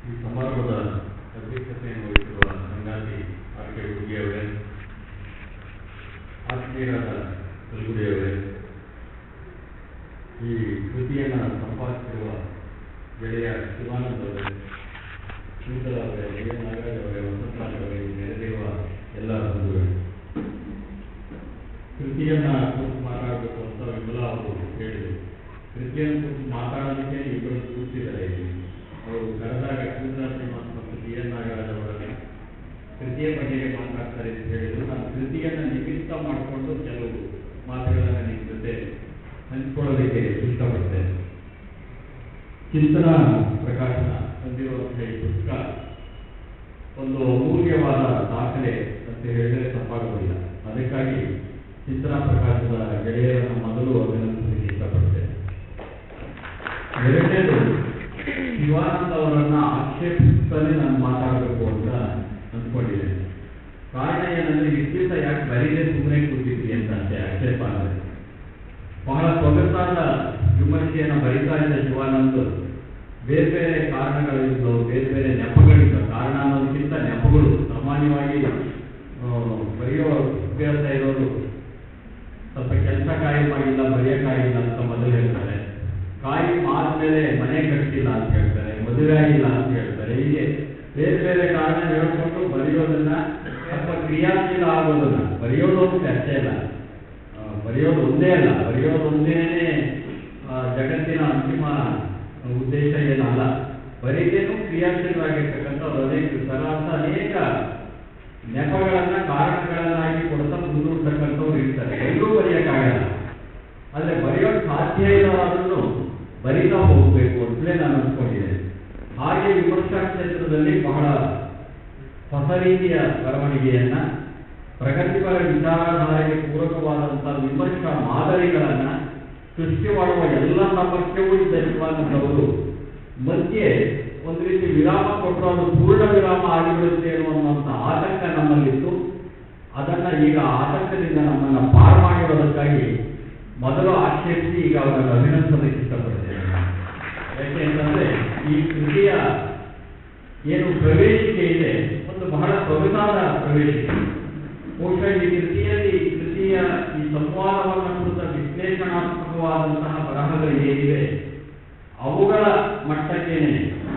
ಈ ಸಮಾರಂಭದ ಅಧ್ಯಕ್ಷತೆಯನ್ನು ವಹಿಸಿರುವ ಸಂಗಾತಿ ಆರ್ ಕೆ ಹುಡುಗಿಯವರೇ ಆತ್ಮೀಯರಾದ ಕಲ್ಗುಡಿಯವರೇ ಈ ಕೃತಿಯನ್ನು ಸಂಪಾದಿಸಿರುವ ಗೆಳೆಯ ಶಿವಾನಂದ್ ಅವರೇ ಶೀತಲ ಅವರೇ ಎ ನಾಗರಾಜ್ ಅವರೇ ವಸಂತರಾಜ್ ಅವರೇ ನೆರೆದಿರುವ ಎಲ್ಲ ಬಂಧುಗಳೇ ಕೃತಿಯನ್ನ ಕುರಿತು ಮಾತಾಡಬೇಕು ಅಂತ ವಿಮಲಾ ಅವರು ಹೇಳಿದರು ಕೃತಿಯನ್ನು ಕುರಿತು ಮಾತಾಡೋದಕ್ಕೆ ಇಬ್ಬರು ಕೂತಿದ್ದಾರೆ ಇಲ್ಲಿ ಅವರು ಕರೆದಾಗ ಚಂದ್ರ ಶ್ರೀನಿವಾಸ್ ಮತ್ತು ಬಿ ಎನ್ ನಾಗರಾಜ್ ಅವರನ್ನ ಕೃತಿಯ ಬಗ್ಗೆ ಮಾತಾಡ್ತಾರೆ ಅಂತ ಹೇಳಿದ್ರು ನಾನು ಕೃತಿಯನ್ನ ನಿಮಿತ್ತ ಮಾಡಿಕೊಂಡು ಕೆಲವು ಮಾತುಗಳನ್ನು ನಿಮ್ಮ ಜೊತೆ ಹಂಚಿಕೊಳ್ಳೋದಕ್ಕೆ ಇಷ್ಟಪಡ್ತೇನೆ ಚಿಂತನ ಪ್ರಕಾಶನ ಹೊಂದಿರುವಂತಹ ಈ ಪುಸ್ತಕ ಒಂದು ಅಮೂಲ್ಯವಾದ ದಾಖಲೆ ಅಂತ ಹೇಳಿದರೆ ತಪ್ಪಾಗುವುದಿಲ್ಲ ಅದಕ್ಕಾಗಿ ಚಿಂತನ ಪ್ರಕಾಶದ ಗೆಳೆಯರನ್ನು ಮೊದಲು ಅಭಿನಂದಿಸಲಿಕ್ಕೆ ಇಷ್ಟಪಡ್ತೇನೆ ಎರಡನೇದು ಶಿವಾನಂದ ಅವರನ್ನ ಆಕ್ಷೇಪಿಸುತ್ತಾನೆ ನಾನು ಮಾತಾಡಬೇಕು ಅಂತ ಅಂದ್ಕೊಂಡಿದ್ದೇನೆ ಕಾರಣ ಏನಂದ್ರೆ ಇಷ್ಟು ದಿವಸ ಯಾಕೆ ಬರೀದೆ ಸುಮ್ಮನೆ ಕೂತಿದ್ವಿ ಅಂತ ಅಷ್ಟೇ ಆಕ್ಷೇಪ ಅಂದ್ರೆ ಬಹಳ ಸೊಗಸಾದ ವಿಮರ್ಶೆಯನ್ನು ಬರಿತಾ ಇದ್ದ ಶಿವಾನಂದ್ ಬೇರೆ ಬೇರೆ ಕಾರಣಗಳಿದ್ದವು ಬೇರೆ ಬೇರೆ ನೆಪಗಳಿದ್ದವು ಕಾರಣ ಅನ್ನೋದಕ್ಕಿಂತ ನೆಪಗಳು ಸಾಮಾನ್ಯವಾಗಿ ಆ, ಬರೆಯೋ ಅಭ್ಯಾಸ ಇರೋರು ಸ್ವಲ್ಪ ಕೆಲಸ ಕಾಯಿ ಮಾಡಿಲ್ಲ ಬರೆಯಕ್ಕಾಗಿಲ್ಲ ಅಂತ ಮೊದಲು ಹೇಳ್ತಾರೆ ಕಾಯಿ ಆದ್ಮೇಲೆ ಮನೆ ಕಟ್ಟಿಲ್ಲ ಅಂತ ಹೇಳ್ತಾರೆ ಮದುವೆ ಆಗಿಲ್ಲ ಅಂತ ಹೇಳ್ತಾರೆ ಹೀಗೆ ಬೇರೆ ಬೇರೆ ಕಾರಣ ಹೇಳ್ಕೊಂಡು ಬರೆಯೋದನ್ನ ಅಥವಾ ಕ್ರಿಯಾಶೀಲ ಆಗೋದನ್ನ ಬರೆಯೋದು ಅಂತ ಅಷ್ಟೇ ಇಲ್ಲ ಆ, ಬರೆಯೋದು ಒಂದೇ ಅಲ್ಲ ಬರೆಯೋದು ಒಂದೇನೆ ಆ, ಜಗತ್ತಿನ ಅಂತಿಮ ಉದ್ದೇಶ ಏನಲ್ಲ ಬರೀತೇನು ಕ್ರಿಯಾಶೀಲವಾಗಿರ್ತಕ್ಕಂಥ ಅನೇಕ ಸರಾಸ ಅನೇಕ ನೆಪಗಳನ್ನ ಕಾರಣಗಳನ್ನಾಗಿ ಕೊಡ್ತಾ ಮುಂದೂಡ್ತಕ್ಕಂಥವ್ರು ಇರ್ತಾರೆ ಎಲ್ಲರೂ ಬರೆಯಕ್ಕಾಗಲ್ಲ ಆದ್ರೆ ಬರೆಯೋಕ್ ಸಾಧ್ಯ ಇಲ್ಲವಾದ್ರೂ ಬರೀತಾ ಹೋಗಬೇಕು ಅಂತಲೇ ನಾನು ಅನ್ಕೊಂಡಿದ್ದೇನೆ ಹಾಗೆ ವಿಮರ್ಶಾ ಕ್ಷೇತ್ರದಲ್ಲಿ ಬಹಳ ಹೊಸ ರೀತಿಯ ಬರವಣಿಗೆಯನ್ನ ಪ್ರಗತಿಪರ ವಿಚಾರಧಾರೆಗೆ ಪೂರಕವಾದಂತಹ ವಿಮರ್ಶಾ ಮಾದರಿಗಳನ್ನ ಸೃಷ್ಟಿ ಮಾಡುವ ಎಲ್ಲ ಸಾಮರ್ಥ್ಯವೂ ಇದ್ದ ಶಿವಾನಂದವರು ಮಧ್ಯೆ ಒಂದು ರೀತಿ ವಿರಾಮ ಕೊಟ್ಟರು ಅದು ಪೂರ್ಣ ವಿರಾಮ ಆಗಿಬಿಡುತ್ತೆ ಅನ್ನುವಂಥ ಆತಂಕ ನಮ್ಮಲ್ಲಿತ್ತು ಅದನ್ನ ಈಗ ಆತಂಕದಿಂದ ನಮ್ಮನ್ನ ಪಾರು ಮಾಡಿರೋದಕ್ಕಾಗಿ ಮೊದಲು ಆಕ್ಷೇಪಿಸಿ ಈಗ ಅವರನ್ನು ಅಭಿನಂದಿಸೋದಕ್ಕೆ ಇಷ್ಟಪಡ್ತೇನೆ ಯಾಕೆ ಅಂತಂದ್ರೆ ಈ ಕೃತಿಯ ಏನು ಪ್ರವೇಶಿಕೆ ಇದೆ ಒಂದು ಬಹಳ ಸೊಗಸಾದ ಪ್ರವೇಶಿಕೆ ಬಹುಶಃ ಈ ಕೃತಿಯಲ್ಲಿ ಈ ಕೃತಿಯ ಈ ಸಂವಾದವನ್ನು ಕುರಿತ ವಿಶ್ಲೇಷಣಾತ್ಮಕವಾದಂತಹ ಬರಹಗಳು ಏನಿವೆ ಅವುಗಳ ಮಟ್ಟಕ್ಕೇನೆ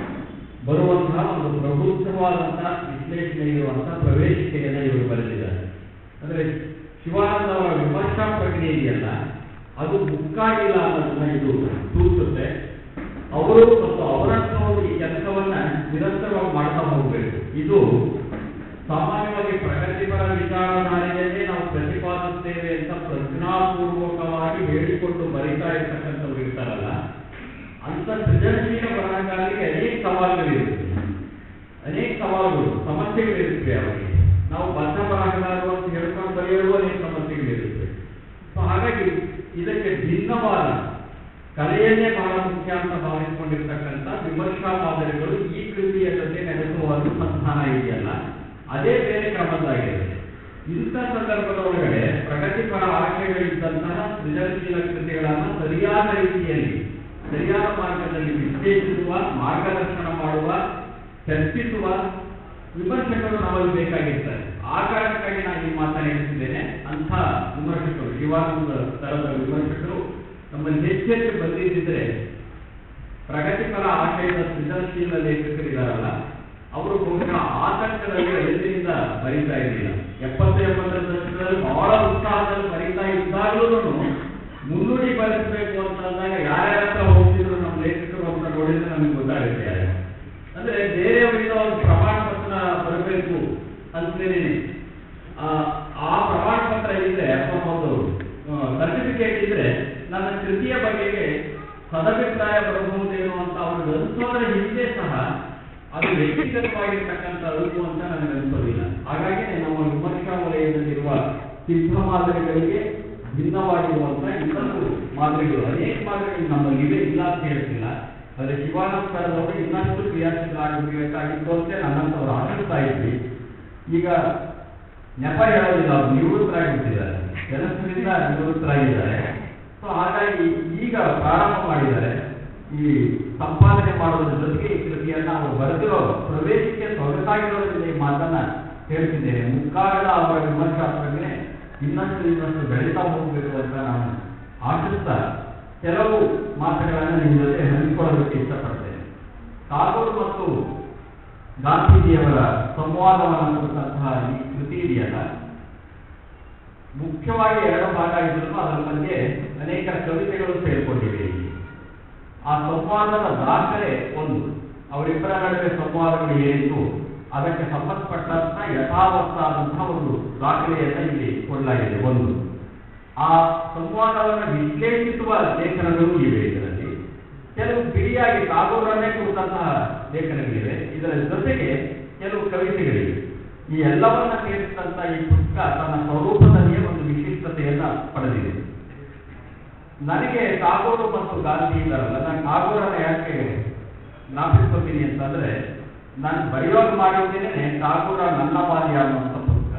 ಬರುವಂತಹ ಒಂದು ಪ್ರಬುದ್ಧವಾದಂತಹ ವಿಶ್ಲೇಷಣೆ ಇರುವಂತಹ ಪ್ರವೇಶಿಕೆಯನ್ನು ಇವರು ಬರೆದಿದ್ದಾರೆ ಅಂದ್ರೆ ಶಿವಾನಂದ ಅವರ ವಿಮರ್ಶಾ ಪ್ರಕ್ರಿಯೆ ಇದೆಯಲ್ಲ ಅದು ಮುಕ್ಕಾಗಿಲ್ಲ ಅನ್ನೋದನ್ನ ಇದು ಸೂಚಿಸುತ್ತೆ ಅವರು ಮತ್ತು ಅವರನ್ನು ಈ ಕೆಲಸವನ್ನ ನಿರಂತರವಾಗಿ ಮಾಡ್ತಾ ಹೋಗಬೇಕು ಇದು ಸಾಮಾನ್ಯವಾಗಿ ಪ್ರಗತಿಪರ ವಿಚಾರಧಾರೆಯನ್ನೇ ನಾವು ಪ್ರತಿಪಾದಿಸ್ತೇವೆ ಅಂತ ಪ್ರಜ್ಞಾಪೂರ್ವಕವಾಗಿ ಹೇಳಿಕೊಂಡು ಬರೀತಾ ಇರ್ತಕ್ಕಂಥವ್ರು ಇರ್ತಾರಲ್ಲ ಅಂತ ಸೃಜನಶೀಲ ಬರಹಗಾರರಿಗೆ ಅನೇಕ ಸವಾಲುಗಳಿರುತ್ತೆ ಅನೇಕ ಸವಾಲುಗಳು ಸಮಸ್ಯೆಗಳಿರುತ್ತೆ ಅವರಿಗೆ ನಾವು ಬದ್ಧ ಬರಹಗಾರರು ಅಂತ ಹೇಳ್ಕೊಂಡು ಬರೆಯಲು ಅನೇಕ ಸಮಸ್ಯೆಗಳಿರುತ್ತೆ ಸೊ ಹಾಗಾಗಿ ಇದಕ್ಕೆ ಭಿನ್ನವಾದ ಕಲೆಯನ್ನೇ ಬಹಳ ಮುಖ್ಯ ಅಂತ ಭಾವಿಸಿಕೊಂಡಿರ್ತಕ್ಕಂಥ ವಿಮರ್ಶಾ ಮಾದರಿಗಳು ಈ ಕೃತಿಯ ಜೊತೆ ನಡೆಸುವ ಅನುಸಂಧಾನ ಇದೆಯಲ್ಲ ಅದೇ ಬೇರೆ ಕ್ರಮದ್ದಾಗಿದೆ ಇಂಥ ಸಂದರ್ಭದ ಒಳಗಡೆ ಪ್ರಗತಿಪರ ಆಶಯಗಳಿದ್ದಂತಹ ಸೃಜನಶೀಲ ಕೃತಿಗಳನ್ನು ಸರಿಯಾದ ರೀತಿಯಲ್ಲಿ ಸರಿಯಾದ ಮಾರ್ಗದಲ್ಲಿ ವಿಶ್ಲೇಷಿಸುವ ಮಾರ್ಗದರ್ಶನ ಮಾಡುವ ಚರ್ಚಿಸುವ ವಿಮರ್ಶಕರು ನಮ್ಮಲ್ಲಿ ಬೇಕಾಗಿರ್ತಾರೆ ಆ ಕಾರಣಕ್ಕಾಗಿ ನಾನು ಈ ಮಾತನ್ನು ಹೇಳ್ತಿದ್ದೇನೆ ಅಂಥ ವಿಮರ್ಶಕರು ಶಿವಾನಂದ ತರದ ವಿಮರ್ಶಕರು ನಮ್ಮಲ್ಲಿ ಹೆಚ್ಚೆಚ್ಚು ಬಂದಿದ್ದರೆ ಪ್ರಗತಿಪರ ಆಶಯದ ಸೃಜನಶೀಲ ಲೇಖಕರಿದಾರಲ್ಲ ಅವರು ಬಹುಶಃ ಆತಂಕದಲ್ಲಿ ಎಲ್ಲಿಂದ ಬರೀತಾ ಇರಲಿಲ್ಲ ಎಪ್ಪತ್ತು ಎಂಬತ್ತರ ದಶಕದಲ್ಲಿ ಬಹಳ ಉತ್ಸಾಹದಲ್ಲಿ ಬರೀತಾ ಇದ್ದಾಗಲೂ ಮುನ್ನುಡಿ ಬರೆಸಬೇಕು ಅಂತ ಅಂದಾಗ ಯಾರ್ಯಾರ ಹತ್ರ ಹೋಗ್ತಿದ್ರು ನಮ್ಮ ಲೇಖಕರು ಅಂತ ನೋಡಿದ್ರೆ ನಮಗೆ ಗೊತ್ತಾಗುತ್ತೆ ಯಾರು ಅಂದ್ರೆ ಬೇರೆಯವರಿಂದ ಒಂದು ಪ್ರಮಾಣ ಪತ್ರ ಬರಬೇಕು ಅಂತೇನೆ ಆ ಪ್ರಮಾಣ ಪತ್ರ ಇದ್ರೆ ಅಥವಾ ಒಂದು ಸರ್ಟಿಫಿಕೇಟ್ ಇದ್ರೆ ನನ್ನ ಕೃತಿಯ ಬಗೆಗೆ ಸದಭಿಪ್ರಾಯ ಬರಬಹುದೇನೋ ಅಂತ ಅವ್ರಿಗೆ ಅನಿಸೋದ್ರ ಹಿಂದೆ ಸಹ ಅದು ವ್ಯಕ್ತಿಗತವಾಗಿರ್ತಕ್ಕಂಥ ಅರಿವು ಅಂತ ನನಗೆ ಅನಿಸೋದಿಲ್ಲ ಹಾಗಾಗಿ ನಮ್ಮ ವಿಮರ್ಶಾ ವಲಯದಲ್ಲಿರುವ ಸಿದ್ಧ ಮಾದರಿಗಳಿಗೆ ಭಿನ್ನವಾಗಿರುವಂತಹ ಇನ್ನೊಂದು ಮಾದರಿಗಳು ಅನೇಕ ಮಾದರಿಗಳು ನಮ್ಮಲ್ಲಿ ಇವೆ ಇಲ್ಲ ಅಂತ ಹೇಳ್ತಿಲ್ಲ ಆದ್ರೆ ಶಿವಾನಂದ ಸರದವರು ಇನ್ನಷ್ಟು ಕ್ರಿಯಾಶೀಲರಾಗಬೇಕಾಗಿತ್ತು ಅಂತ ನನ್ನಂತವ್ರು ಆಶಿಸ್ತಾ ಇದ್ವಿ ಈಗ ನೆಪ ಹೇಳೋದಿಲ್ಲ ಅವರು ನಿವೃತ್ತರಾಗಿಬಿಟ್ಟಿದ್ದಾರೆ ಕೆಲಸದಿಂದ ನಿವೃತ್ತರಾಗಿದ್ದಾರೆ ಸೊ ಹಾಗಾಗಿ ಈಗ ಪ್ರಾರಂಭ ಮಾಡಿದ್ದಾರೆ ಈ ಸಂಪಾದನೆ ಮಾಡೋದ್ರ ಜೊತೆಗೆ ಈ ಕೃತಿಯನ್ನ ಅವರು ಬರೆದಿರೋ ಪ್ರವೇಶಕ್ಕೆ ಸೊಗಸಾಗಿರೋದ್ರಿಂದ ಈ ಮಾತನ್ನ ಹೇಳ್ತಿದ್ದೇನೆ ಮುಕ್ಕಾಗದ ಅವರ ವಿಮರ್ಶಾತ್ಮಕನೇ ಇನ್ನಷ್ಟು ಇನ್ನಷ್ಟು ಬೆಳೀತಾ ಹೋಗಬೇಕು ಅಂತ ನಾನು ಆಶಿಸ್ತಾ ಕೆಲವು ಮಾತುಗಳನ್ನು ನಿಮ್ಮ ಜೊತೆ ಹಂಚಿಕೊಳ್ಳೋದಕ್ಕೆ ಇಷ್ಟಪಡ್ತೇನೆ ಟಾಗೋರ್ ಮತ್ತು ಗಾಂಧೀಜಿಯವರ ಸಂವಾದವನ್ನು ಕುರಿತಂತಹ ಈ ಕೃತಿ ಇದೆಯಲ್ಲ ಮುಖ್ಯವಾಗಿ ಎರಡು ಭಾಗ ಇದ್ರು ಅದರ ಮಧ್ಯೆ ಅನೇಕ ಕವಿತೆಗಳು ಸೇರಿಕೊಂಡಿವೆ ಇಲ್ಲಿ ಆ ಸಂವಾದದ ದಾಖಲೆ ಒಂದು ಅವರಿಬ್ಬರ ನಡುವೆ ಸಂವಾದಗಳು ಏನಿತ್ತು ಅದಕ್ಕೆ ಸಂಬಂಧಪಟ್ಟಂತ ಯಥಾವತ್ತಾದಂತಹ ಒಂದು ದಾಖಲೆಯನ್ನ ಇಲ್ಲಿ ಕೊಡಲಾಗಿದೆ ಒಂದು ಆ ಸಂವಾದವನ್ನು ವಿಶ್ಲೇಷಿಸುವ ಲೇಖನಗಳು ಇವೆ ಇದರಲ್ಲಿ ಕೆಲವು ಬಿಡಿಯಾಗಿ ಟಾಗೋರನ್ನೇ ಕುರಿತಂತಹ ಲೇಖನಗಳಿವೆ ಇದರ ಜೊತೆಗೆ ಕೆಲವು ಕವಿತೆಗಳಿವೆ ಈ ಎಲ್ಲವನ್ನ ಸೇರಿಸಿದಂತ ಈ ಪುಸ್ತಕ ತನ್ನ ಸ್ವರೂಪದಲ್ಲಿಯೇ ಒಂದು ವಿಶಿಷ್ಟತೆಯನ್ನ ಪಡೆದಿದೆ ನನಗೆ ಟಾಗೋರು ಮತ್ತು ಗಾಂಧಿ ಇದ್ದಾರಲ್ಲ ನಾನು ಟಾಗೋರನ್ನ ಯಾಕೆ ಜ್ಞಾಪಿಸ್ಕೊತೀನಿ ಅಂತಂದ್ರೆ ನಾನು ಬರೆಯೋಗ ಮಾಡಿದ್ದೇನೆ ಟಾಗೋರ ನನ್ನ ಬಾಲ್ಯ ಅನ್ನುವಂಥ ಪುಸ್ತಕ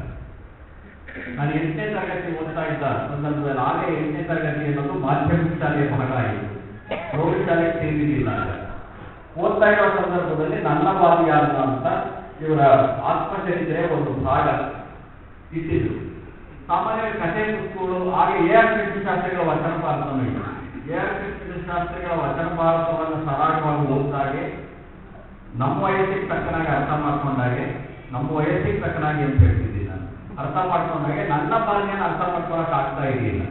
ನಾನು ಎಂಟನೇ ತರಗತಿ ಓದ್ತಾ ಇದ್ದ ಸಂದರ್ಭದಲ್ಲಿ ಆಗ ಎಂಟನೇ ತರಗತಿ ಅನ್ನೋದು ಮಾಧ್ಯಮಿಕ ಶಾಲೆಯ ಭಾಗ ಆಯಿತು ಪ್ರೌಢಶಾಲೆಗೆ ಸೇರಿರಲಿಲ್ಲ ಆಗ. ಓದ್ತಾ ಇರೋ ಸಂದರ್ಭದಲ್ಲಿ ನನ್ನ ಬಾಲ್ಯ ಅಂತ ಇವರ ಆತ್ಮಚರಿತ್ರೆ ಒಂದು ಭಾಗ ಇಟ್ಟಿದ್ರು ಸಾಮಾನ್ಯವಾಗಿ ಕಥೆ ಪುಸ್ತಕಗಳು ಆಗ ಎ ಆರ್ ಕೃಷ್ಣ ಶಾಸ್ತ್ರಿಗಳ ವಚನ ಭಾರತವನ್ನು ಇತ್ತು ಎ ಆರ್ ಕೃಷ್ಣ ಶಾಸ್ತ್ರಿಗಳ ವಚನ ಭಾರತವನ್ನು ಸರಾಗವಾಗಿ ಓದಿದಾಗೆ ನಮ್ಮ ವಯಸ್ಸಿಗೆ ತಕ್ಕನಾಗಿ ಅರ್ಥ ಮಾಡ್ಕೊಂಡಾಗೆ ನಮ್ಮ ವಯಸ್ಸಿಗೆ ತಕ್ಕನಾಗಿ ಅಂತ ಹೇಳ್ತಿದ್ದೀನಿ ನಾನು ಅರ್ಥ ಮಾಡ್ಕೊಂಡಾಗೆ ನನ್ನ ಬಾಲ್ಯನ ಅರ್ಥ ಮಾಡ್ಕೊಳಕ್ ಆಗ್ತಾ ಇರಲಿಲ್ಲ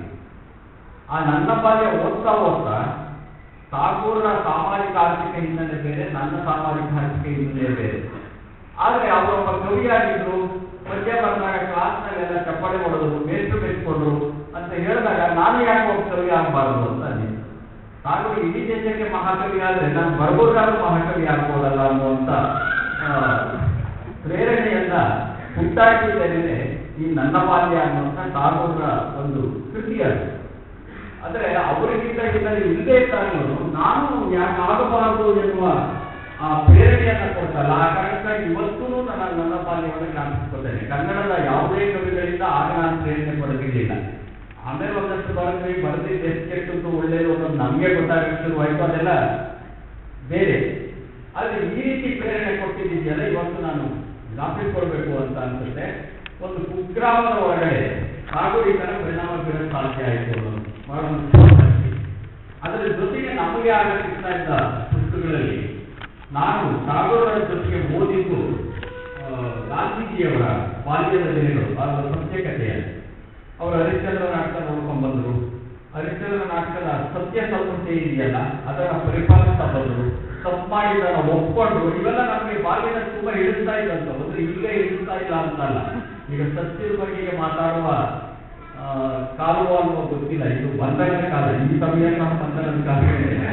ಆ ನನ್ನ ಬಾಲ್ಯ ಓದ್ತಾ ಓದ್ತಾ ಠಾಗೂರ್ನ ಸಾಮಾಜಿಕ ಆರ್ಥಿಕ ಹಿನ್ನೆಲೆ ಬೇರೆ ನನ್ನ ಸಾಮಾಜಿಕ ಆರ್ಥಿಕ ಹಿನ್ನೆಲೆ ಬೇರೆ ಆದ್ರೆ ಅವರೊಬ್ಬ ಕವಿಯಾಗಿದ್ರು ಪದ್ಯ ಬಂದಾಗ ಕ್ಲಾಸ್ನಲ್ಲೆಲ್ಲ ಚಪ್ಪಾಳೆ ಹೊಡೆದ್ರು ಮೇಷ್ಟ್ರು ಮೆಚ್ಕೊಂಡ್ರು ಅಂತ ಹೇಳಿದಾಗ ನಾನು ಯಾಕೆ ಒಬ್ಬ ಕವಿ ಆಗಬಾರದು ಅಂತ ಅಂದಿದ್ದೆ ಠಾಗೂರ್ ಇಡೀ ದೇಶಕ್ಕೆ ಮಹಾಕವಿ ಆದ್ರೆ ನಾನು ಬರ್ಬೋದಾದ್ರೂ ಮಹಾಕವಿ ಆಗ್ಬೋದಲ್ಲ ಅನ್ನುವಂತ ಆ, ಪ್ರೇರಣೆಯನ್ನ ಹುಟ್ಟಾಕಿದ್ದೇನೆ ಈ ನನ್ನ ಬಾಲ್ಯ ಅನ್ನುವಂತ ಟಾಗೂರ್ನ ಒಂದು ಕೃತಿ ಅದು ಅಂದ್ರೆ ಅವರಿಗಿಂತ ಇದರಲ್ಲಿ ಇಲ್ಲದೆ ಇದ್ದಾಗಲೂ ನಾನು ಯಾಕೆ ಆಗಬಾರದು ಎನ್ನುವ ಆ ಪ್ರೇರಣೆಯನ್ನ ಕೊಡ್ತಲ್ಲ ಆ ಕಾರಣಕ್ಕಾಗಿ ಇವತ್ತೂ ನನ್ನ ನನ್ನ ಬಾಲ್ಯವನ್ನು ಜ್ಞಾಪಿಸ್ಕೊಳ್ತೇನೆ ಕನ್ನಡದ ಯಾವುದೇ ಕವಿಗಳಿಂದ ಆಗ ನಾನು ಪ್ರೇರಣೆ ಪಡೆದಿರಲಿಲ್ಲ ಆಮೇಲೆ ಒಂದಷ್ಟು ಬರೆದ್ವಿ ಬರೆದಿದ್ದು ಎಷ್ಟು ಕೆಟ್ಟದ್ದು ಒಳ್ಳೇದು ಅನ್ನೋದು ನಮಗೆ ಗೊತ್ತಾಗಕ್ಕೆ ಶುರುವಾಯ್ತು ಅದೆಲ್ಲ ಬೇರೆ ಆದ್ರೆ ಈ ರೀತಿ ಪ್ರೇರಣೆ ಕೊಟ್ಟಿದ್ದೀಯಲ್ಲ ಇವತ್ತು ನಾನು ಜ್ಞಾಪಿಸ್ಕೊಳ್ಬೇಕು ಅಂತ ಅನ್ಸುತ್ತೆ ಒಂದು ಕುಗ್ರಾಮದ ಒಳಗಡೆ ನಾಗರಿಕರ ಪರಿಣಾಮ ಬೀರಲು ಸಾಧ್ಯ ಆಯಿತು ಅನ್ನೋದು ಬಹಳ ಮುಖ್ಯವಾದ ಅದರ ಜೊತೆಗೆ ನಮಗೆ ಆಗ ಸಿಗ್ತಾ ಇದ್ದ ಪುಸ್ತಕಗಳಲ್ಲಿ ನಾನು ಟಾಗೋರರ ಜೊತೆಗೆ ಓದಿದ್ದು ಆ, ಗಾಂಧೀಜಿಯವರ ಬಾಲ್ಯದ ದಿನಗಳು ಅದರ ಸತ್ಯ ಕಥೆಯಲ್ಲಿ ಅವರು ಹರಿಶ್ಚಂದ್ರ ನಾಟಕ ನೋಡ್ಕೊಂಡ್ ಬಂದ್ರು ಹರಿಶ್ಚಂದ್ರ ನಾಟಕದ ಸತ್ಯ ಸಂಹಿತೆ ಇದೆಯಲ್ಲ ಅದರ ಪರಿಪಾಲಿಸ್ತಾ ಬಂದ್ರು ತಪ್ಪು ಮಾಡಿದನ್ನ ಒಪ್ಕೊಂಡ್ರು ಇವೆಲ್ಲ ನಮಗೆ ಬಾಲ್ಯದ ತುಂಬಾ ಹಿಡಿಸ್ತಾ ಇದ್ದಂತ ಅಂದ್ರೆ ಈಗ ಹಿಡಿಸ್ತಾ ಇಲ್ಲ ಅಂತಲ್ಲ ಈಗ ಸತ್ಯದ ಬಗ್ಗೆ ಮಾತಾಡುವ ಆ, ಕಾಲವ ಅನ್ನೋ ಗೊತ್ತಿಲ್ಲ ಇದು ಬಂಧನ ಕಾಲ ಈ ಸಮಯ ನಮ್ಮ ಬಂಧನದ ಕಾಲ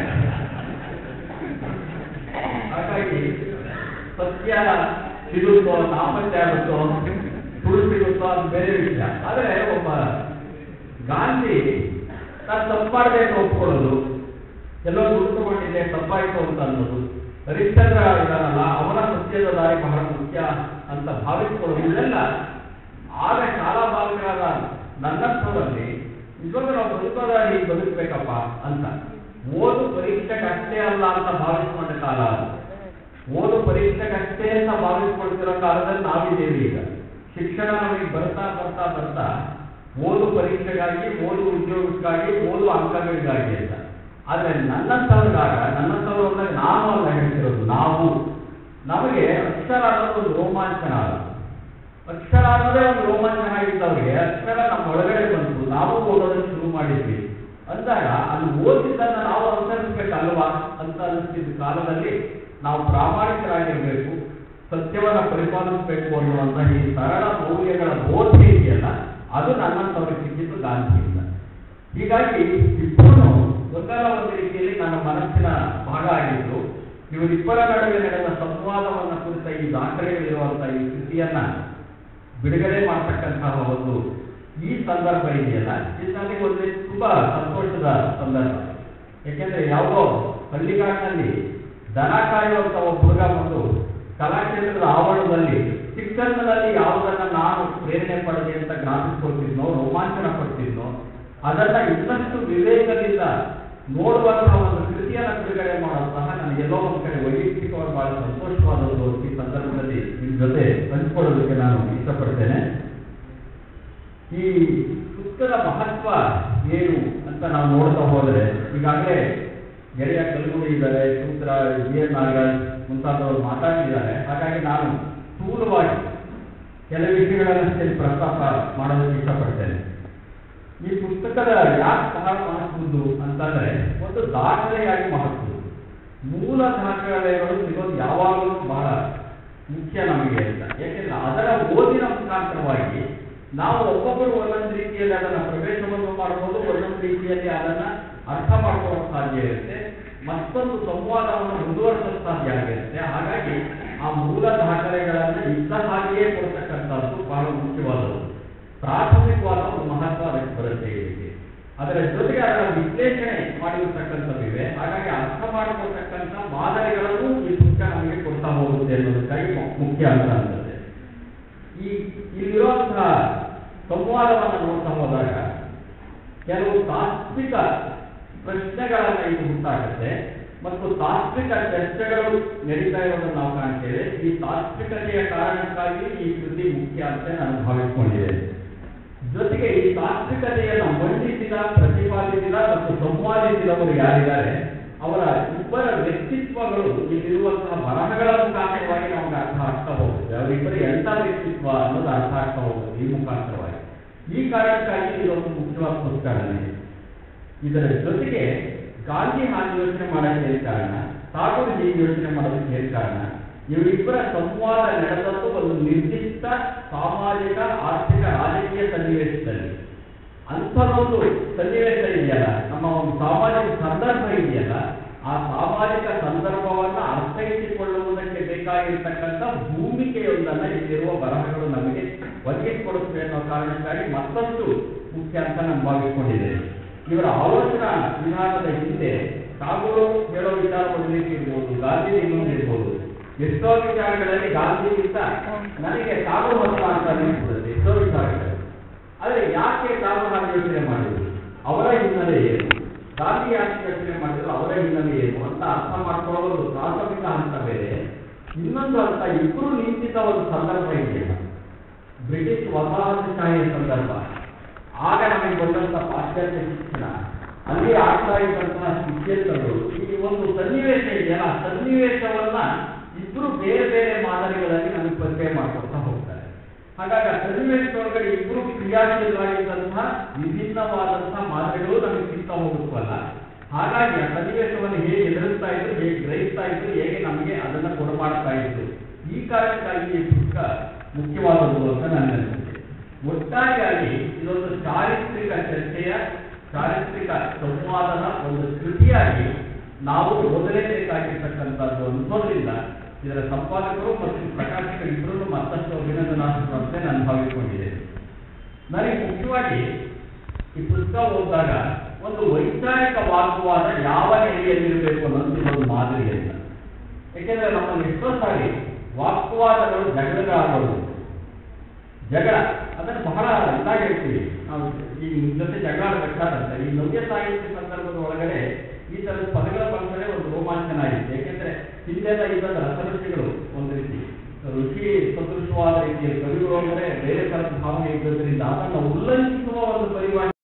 ಹಾಗಾಗಿ ಸತ್ಯ ಸಿಗುತ್ತೋ ನಾಪತ್ಯ ಆಗುತ್ತೋ ಸುಳ್ಳು ಸಿಗುತ್ತೋ ಅದು ಬೇರೆ ವಿಷಯ ಆದ್ರೆ ಒಬ್ಬ ಗಾಂಧಿ ನಾನು ತಪ್ಪು ಮಾಡಿದೆ ಅಂತ ಒಪ್ಕೊಳ್ಳೋದು ಎಲ್ಲೋ ದುಡ್ಡು ತಗೊಂಡಿದ್ದೆ ತಪ್ಪಾಯ್ತು ಅಂತ ಅನ್ನೋದು ಹರಿಶ್ಚಂದ್ರ ಇದಾನಲ್ಲ ಅವನ ಸತ್ಯದ ದಾರಿ ಬಹಳ ಮುಖ್ಯ ಅಂತ ಭಾವಿಸ್ಕೊಳ್ಳೋದು ಇದೆಲ್ಲ ಆಗ ಶಾಲಾ ಬಾಲಕರಾದ ನನ್ನಂಥವರಲ್ಲಿ ನಿಜವಾಗ್ಲೂ ನಾವು ಬದುಕೋದ ಹೀಗೆ ಬದುಕಬೇಕಪ್ಪ ಅಂತ ಓದು ಪರೀಕ್ಷೆಗೆ ಅಷ್ಟೇ ಅಲ್ಲ ಅಂತ ಭಾವಿಸ್ಕೊಂಡ ಕಾಲ ಅದು ಓದು ಪರೀಕ್ಷೆಗೆ ಅಷ್ಟೇ ಅಂತ ಭಾವಿಸ್ಕೊಳ್ತಿರೋ ಕಾಲದಲ್ಲಿ ನಾವಿದ್ದೇವೆ ಈಗ ಶಿಕ್ಷಣ ನಮಗೆ ಬರ್ತಾ ಬರ್ತಾ ಬರ್ತಾ ಓದು ಪರೀಕ್ಷೆಗಾಗಿ ಓದು ಉದ್ಯೋಗಕ್ಕಾಗಿ ಓದು ಅಂಕಗಳಿಗಾಗಿ ಅಂತ ಆದ್ರೆ ನನ್ನಂತವ್ರಿಗಾಗ ನನ್ನಂತವ್ರು ಅಂದ್ರೆ ನಾನು ಅಲ್ಲ ಹೇಳ್ತಿರೋದು ನಾವು ನಮಗೆ ಅಕ್ಷರ ಅನ್ನೋದು ಒಂದು ರೋಮಾಂಚನ ಅಲ್ಲ ಅಕ್ಷರ ಅನ್ನೋದೇ ಒಂದು ರೋಮಾಂಚನ ಆಗಿದ್ದವ್ರಿಗೆ ಅಕ್ಷರ ನಮ್ಮ ಒಳಗಡೆ ಬಂತು ನಾವು ಓದೋದಕ್ಕೆ ಶುರು ಮಾಡಿದ್ವಿ ಅಂದಾಗ ಅಲ್ಲಿ ಓದಿದ್ದನ್ನ ನಾವು ಅನುಸರಿಸ್ಬೇಕಲ್ವಾ ಅಂತ ಅನಿಸ್ತಿದ್ದ ಕಾಲದಲ್ಲಿ ನಾವು ಪ್ರಾಮಾಣಿಕರಾಗಿರ್ಬೇಕು ಸತ್ಯವನ್ನ ಪರಿಪಾಲಿಸಬೇಕು ಅನ್ನುವಂತ ಈ ಸರಳ ಮೌಲ್ಯಗಳ ಬೋಧನೆ ಇದೆಯಲ್ಲ ಅದು ನನ್ನಂತವ್ರಿಗೆ ಸಿಕ್ಕಿದ್ದು ಗಾಂಧಿಯಿಂದ ಹೀಗಾಗಿ ಇಬ್ಬರು ಒಂದಲ್ಲ ಒಂದು ರೀತಿಯಲ್ಲಿ ನನ್ನ ಮನಸ್ಸಿನ ಭಾಗ ಆಗಿದ್ದು ಇವರಿಬ್ಬರ ನಡುವೆ ನಡೆದ ಸಂವಾದವನ್ನ ಕುರಿತ ಈ ದಾಖಲೆಗಳಿರುವಂತಹ ಈ ಕೃತಿಯನ್ನ ಬಿಡುಗಡೆ ಮಾಡತಕ್ಕಂತಹ ಒಂದು ಈ ಸಂದರ್ಭ ಇದೆಯಲ್ಲ ಇದು ನನಗೆ ಒಂದು ತುಂಬಾ ಸಂತೋಷದ ಸಂದರ್ಭ ಯಾಕೆಂದ್ರೆ ಯಾವುದೋ ಹಳ್ಳಿಗಾಡಿನಲ್ಲಿ ದನ ಕಾಯುವಂತ ಒಬ್ಬ ಹುಡುಗ ಬಂದು ಕಲಾಕ್ಷೇತ್ರದ ಆವರಣದಲ್ಲಿ ಚಿಕ್ಕಂದದಲ್ಲಿ ಯಾವುದನ್ನ ನಾನು ಪ್ರೇರಣೆ ಪಡೆದೆ ಅಂತ ಜ್ಞಾಪಿಸ್ಕೊಳ್ತಿದ್ನೋ ರೋಮಾಂಚನ ಪಡ್ತಿದ್ನೋ ಅದನ್ನ ಇನ್ನಷ್ಟು ವಿವೇಕದಿಂದ ನೋಡುವಂತಹ ಒಂದು ಕೃತಿಯನ್ನು ಬಿಡುಗಡೆ ಮಾಡೋದು ಸಹ ನನಗೆಲ್ಲೋ ಒಂದು ಕಡೆ ವೈಯಕ್ತಿಕವಾಗಿ ಬಹಳ ಸಂತೋಷವಾದದ್ದು ಈ ಸಂದರ್ಭದಲ್ಲಿ ನಿಮ್ಮ ಜೊತೆ ಹಂಚಿಕೊಳ್ಳೋದಕ್ಕೆ ನಾನು ಇಷ್ಟಪಡ್ತೇನೆ ಈ ಪುಸ್ತಕದ ಮಹತ್ವ ಏನು ಅಂತ ನಾವು ನೋಡ್ತಾ ಹೋದರೆ ಈಗಾಗಲೇ ಗೆಳೆಯ ಕಲ್ಗುಡಿ ಇದ್ದಾರೆ ಸೂತ್ರ ಬಿ ಎನ್ ನಾಗರಾಜ್ ಮುಂತಾದವರು ಮಾತಾಡಿದ್ದಾರೆ ಹಾಗಾಗಿ ನಾನು ಸ್ಥೂಲವಾಗಿ ಕೆಲವು ವಿಷಯಗಳನ್ನಷ್ಟೇ ಪ್ರಸ್ತಾಪ ಮಾಡೋದಕ್ಕೆ ಇಷ್ಟಪಡ್ತೇನೆ ಈ ಪುಸ್ತಕದ ಯಾಕೆ ಬಹಳ ಮಹತ್ವದ್ದು ಅಂತಂದ್ರೆ ಒಂದು ದಾಖಲೆಯಾಗಿ ಮಹತ್ವ ಮೂಲ ದಾಖಲೆಗಳು ಸಿಗೋದು ಯಾವಾಗಲೂ ಬಹಳ ಮುಖ್ಯ ನಮಗೆ ಅಂತ ಯಾಕೆಂದ್ರೆ ಅದರ ಓದಿನ ಮುಖಾಂತರವಾಗಿ ನಾವು ಒಬ್ಬೊಬ್ಬರು ಒಂದೊಂದು ರೀತಿಯಲ್ಲಿ ಅದನ್ನ ಪ್ರವೇಶವನ್ನು ಮಾಡಬಹುದು ಒಂದೊಂದು ರೀತಿಯಲ್ಲಿ ಅದನ್ನ ಅರ್ಥ ಮಾಡ್ಕೊಳ್ಳೋಕೆ ಸಾಧ್ಯ ಇರುತ್ತೆ ಮತ್ತೊಂದು ಸಂವಾದವನ್ನು ಮುಂದುವರಿಸಲು ಸಾಧ್ಯ ಆಗಿರುತ್ತೆ ಹಾಗಾಗಿ ಆ ಮೂಲ ದಾಖಲೆಗಳನ್ನು ಇದ್ದ ಹಾಗೆಯೇ ಕೊಡ್ತಕ್ಕಂಥದ್ದು ಬಹಳ ಮುಖ್ಯವಾದದ್ದು ಪ್ರಾಥಮಿಕವಾದ ಒಂದು ಮಹತ್ವ ಅದಕ್ಕೆ ಬರುತ್ತೆ ಇದಕ್ಕೆ ಅದರ ಜೊತೆಗೆ ಅದರ ವಿಶ್ಲೇಷಣೆ ಮಾಡಿರ್ತಕ್ಕಂಥದ್ದಿವೆ ಹಾಗಾಗಿ ಅರ್ಥ ಮಾಡಿಕೊಳ್ತಕ್ಕಂಥ ಮಾದರಿಗಳನ್ನು ಈ ಪುಸ್ತಕ ನಮಗೆ ಕೊಡ್ತಾ ಹೋಗುತ್ತೆ ಅನ್ನೋದಕ್ಕಾಗಿ ಮು- ಮುಖ್ಯ ಅಂತ ಅನ್ಸುತ್ತೆ ಈ ಇಲ್ಲಿರುವಂತಹ ಸಂವಾದವನ್ನು ನೋಡ್ತಾ ಹೋದಾಗ ಕೆಲವು ತಾತ್ವಿಕ ಪ್ರಶ್ನೆಗಳನ್ನ ಇದು ಉಂಟಾಗುತ್ತೆ ಮತ್ತು ತಾತ್ವಿಕ ಚರ್ಚೆಗಳು ನಡೀತಾ ಇರೋದನ್ನು ನಾವು ಕಾಣ್ತೇವೆ ಈ ತಾತ್ವಿಕತೆಯ ಕಾರಣಕ್ಕಾಗಿ ಈ ಕೃತಿ ಮುಖ್ಯ ಅಂತ ನಾನು ಭಾವಿಸಿಕೊಂಡಿದ್ದೇನೆ ಜೊತೆಗೆ ಈ ತಾತ್ವಿಕತೆಯನ್ನು ಮಂಡಿಸಿದ ಪ್ರತಿಪಾದಿಸಿದ ಮತ್ತು ಸಂವಾದಿಸಿದವರು ಯಾರಿದ್ದಾರೆ ಅವರ ಇಬ್ಬರ ವ್ಯಕ್ತಿತ್ವಗಳು ಇಲ್ಲಿರುವಂತಹ ಬರಹಗಳ ಮುಖಾಂತರವಾಗಿ ನಮಗೆ ಅರ್ಥ ಆಗ್ತಾ ಹೋಗುತ್ತೆ ಅವರಿಬ್ಬರ ಎಂಥ ವ್ಯಕ್ತಿತ್ವ ಅನ್ನೋದು ಅರ್ಥ ಆಗ್ತಾ ಹೋಗುತ್ತೆ ಈ ಮುಖಾಂತರವಾಗಿ ಈ ಕಾರಣಕ್ಕಾಗಿ ಇದೊಂದು ಮುಖ್ಯವಾದ ಪುಸ್ತಕ ನನಗೆ ಇದರ ಜೊತೆಗೆ ಗಾಂಧಿ ಹಾಗೆ ಯೋಚನೆ ಮಾಡೋಕ್ಕೆ ಏನು ಕಾರಣ ಠಾಗೂರ್ ಹೀಗೆ ಯೋಚನೆ ಮಾಡೋದಕ್ಕೆ ಏನು ಕಾರಣ ಇವರಿಬ್ಬರ ಸಂವಾದ ನಡೆದದ್ದು ಒಂದು ನಿರ್ದಿಷ್ಟ ಸಾಮಾಜಿಕ ಆರ್ಥಿಕ ರಾಜಕೀಯ ಸನ್ನಿವೇಶದಲ್ಲಿ ಅಂಥದೊಂದು ಸನ್ನಿವೇಶ ಇದೆಯಲ್ಲ ನಮ್ಮ ಒಂದು ಸಾಮಾಜಿಕ ಸಂದರ್ಭ ಇದೆಯಲ್ಲ ಆ ಸಾಮಾಜಿಕ ಸಂದರ್ಭವನ್ನ ಅರ್ಥೈಸಿಕೊಳ್ಳುವುದಕ್ಕೆ ಬೇಕಾಗಿರ್ತಕ್ಕಂಥ ಭೂಮಿಕೆಯೊಂದನ್ನ ಇಲ್ಲಿರುವ ಬರಹಗಳು ನಮಗೆ ಒದಗಿಸಿಕೊಡುತ್ತವೆ ಅನ್ನೋ ಕಾರಣಕ್ಕಾಗಿ ಮತ್ತಷ್ಟು ಮುಖ್ಯ ಅಂತ ನಾನು ಭಾವಿಸಿಕೊಂಡಿದ್ದೇನೆ ಇವರ ಆಲೋಚನಾ ವಿಧಾನದ ಹಿಂದೆ ಟಾಗೋರು ಹೇಳೋ ವಿಚಾರ ಒಂದು ರೀತಿ ಇರ್ಬೋದು ಗಾಂಧಿ ಇನ್ನೊಂದು ಇರ್ಬೋದು ಎಷ್ಟೋ ವಿಚಾರಗಳಲ್ಲಿ ಗಾಂಧಿಗಿಂತ ನನಗೆ ಟಾಗೋರ್ ಮತ ಅಂತ ಅನಿಸ್ತದೆ ಎಷ್ಟೋ ವಿಚಾರಗಳಲ್ಲಿ ಆದ್ರೆ ಯಾಕೆ ಟಾಗೋರ್ ಹಾಗೆ ಯೋಚನೆ ಮಾಡಿದ್ರು ಅವರ ಹಿನ್ನೆಲೆ ಏನು ಗಾಂಧಿ ಯಾಕೆ ಯೋಚನೆ ಮಾಡಿದ್ರು ಅವರ ಹಿನ್ನೆಲೆ ಏನು ಅಂತ ಅರ್ಥ ಮಾಡ್ಕೊಳ್ಳೋ ಒಂದು ಪ್ರಾಥಮಿಕ ಹಂತ ಬೇರೆ ಇನ್ನೊಂದು ಹಂತ ಇಬ್ಬರು ನಿಂತಿದ್ದ ಒಂದು ಸಂದರ್ಭ ಇದೆಯಲ್ಲ ಬ್ರಿಟಿಷ್ ವಸಾಹತುಶಾಹಿಯ ಸಂದರ್ಭ ಆಗ ನಮಗೆ ಬಂದಂತ ಪಾಶ್ಚಾತ್ಯ ಶಿಕ್ಷಣ ಅಲ್ಲಿ ಆಗ್ತಾ ಇದ್ದಂತಹ ಶಿಕ್ಷಕರು ಈ ಒಂದು ಸನ್ನಿವೇಶ ಇದೆಯಲ್ಲ ಆ ಸನ್ನಿವೇಶವನ್ನ ಇಬ್ರು ಬೇರೆ ಬೇರೆ ಮಾದರಿಗಳಲ್ಲಿ ನಮಗೆ ಪರಿಚಯ ಮಾಡ್ಕೊಳ್ತಾ ಹೋಗ್ತಾರೆ ಹಾಗಾಗಿ ಆ ಸನ್ನಿವೇಶದೊಳಗಡೆ ಇಬ್ರು ಕ್ರಿಯಾಶೀಲರಾಗಿದ್ದಂತಹ ವಿಭಿನ್ನವಾದಂತಹ ಮಾದರಿಗಳು ನಮಗೆ ಸಿಗ್ತಾ ಹೋಗುತ್ತವಲ್ಲ ಹಾಗಾಗಿ ಆ ಸನ್ನಿವೇಶವನ್ನು ಹೇಗೆ ಎದುರಿಸ್ತಾ ಇದ್ರು ಹೇಗೆ ಗ್ರಹಿಸ್ತಾ ಇದ್ರು ಹೇಗೆ ನಮಗೆ ಅದನ್ನ ಕೊಡಮಾಡ್ತಾ ಇದ್ರು ಈ ಕಾರಣಕ್ಕಾಗಿ ಈ ಪುಸ್ತಕ ಮುಖ್ಯವಾದದ್ದು ಅಂತ ನನ್ನ ಅನಿಸಿಕೆ ಒಟ್ಟಾರೆಯಾಗಿ ಇದೊಂದು ಚಾರಿತ್ರಿಕ ಚರ್ಚೆಯ ಚಾರಿತ್ರಿಕ ಸಂವಾದದ ಒಂದು ಕೃತಿಯಾಗಿ ನಾವು ಓದಲೇಬೇಕಾಗಿರ್ತಕ್ಕಂಥದ್ದು ಅನ್ಸೋದ್ರಿಂದ ಇದರ ಸಂಪಾದಕರು ಮತ್ತು ಪ್ರಕಾಶಕರು ಇಬ್ಬರನ್ನು ಮತ್ತಷ್ಟು ಅಭಿನಂದನಾರ್ಹರು ಅಂತ ನಾನು ಭಾವಿಸಿಕೊಂಡಿದ್ದೇನೆ ನನಗೆ ಮುಖ್ಯವಾಗಿ ಈ ಪುಸ್ತಕ ಓದಿದಾಗ ಒಂದು ವೈಚಾರಿಕ ವಾದವಾದ ಯಾವ ನೆಲೆಯಲ್ಲಿರಬೇಕು ಅನ್ನೋದು ಒಂದು ಮಾದರಿ ಅಂತ ಯಾಕೆಂದ್ರೆ ನಮ್ಮಲ್ಲಿ ಎಷ್ಟೋ ಸಾರಿ ವಾಕ್ವಾದಗಳು ಜಗಳಗಳಾಗೋದು ಜಗಳ ಅದನ್ನು ಬಹಳ ಇದಾಗಿ ಹೇಳ್ತೀವಿ ನಾವು ಈ ನಿಮ್ ಜೊತೆ ಜಗಳ ಆಡಬೇಕಾದಂತ ಈ ನವ್ಯ ಸಾಹಿತ್ಯ ಸಂದರ್ಭದ ಒಳಗಡೆ ಈ ತರದ ಪದಗಳ ಬಳಸಲೇ ಒಂದು ರೋಮಾಂಚನ ಆಗಿದೆ ಯಾಕೆಂದ್ರೆ ಹಿಂದೆಲ್ಲ ಇದ್ದ ರಸಋಷಿಗಳು ಒಂದು ರೀತಿ ರುಚಿ ಸದೃಶವಾದ ರೀತಿಯಲ್ಲಿ ಕವಿಗಳು ಅಂದರೆ ಬೇರೆ ತರದ ಭಾವನೆ ಇದ್ದದ್ರಿಂದ ಅದನ್ನು ಉಲ್ಲಂಘಿಸುವ ಒಂದು ಪರಿಭಾಷೆ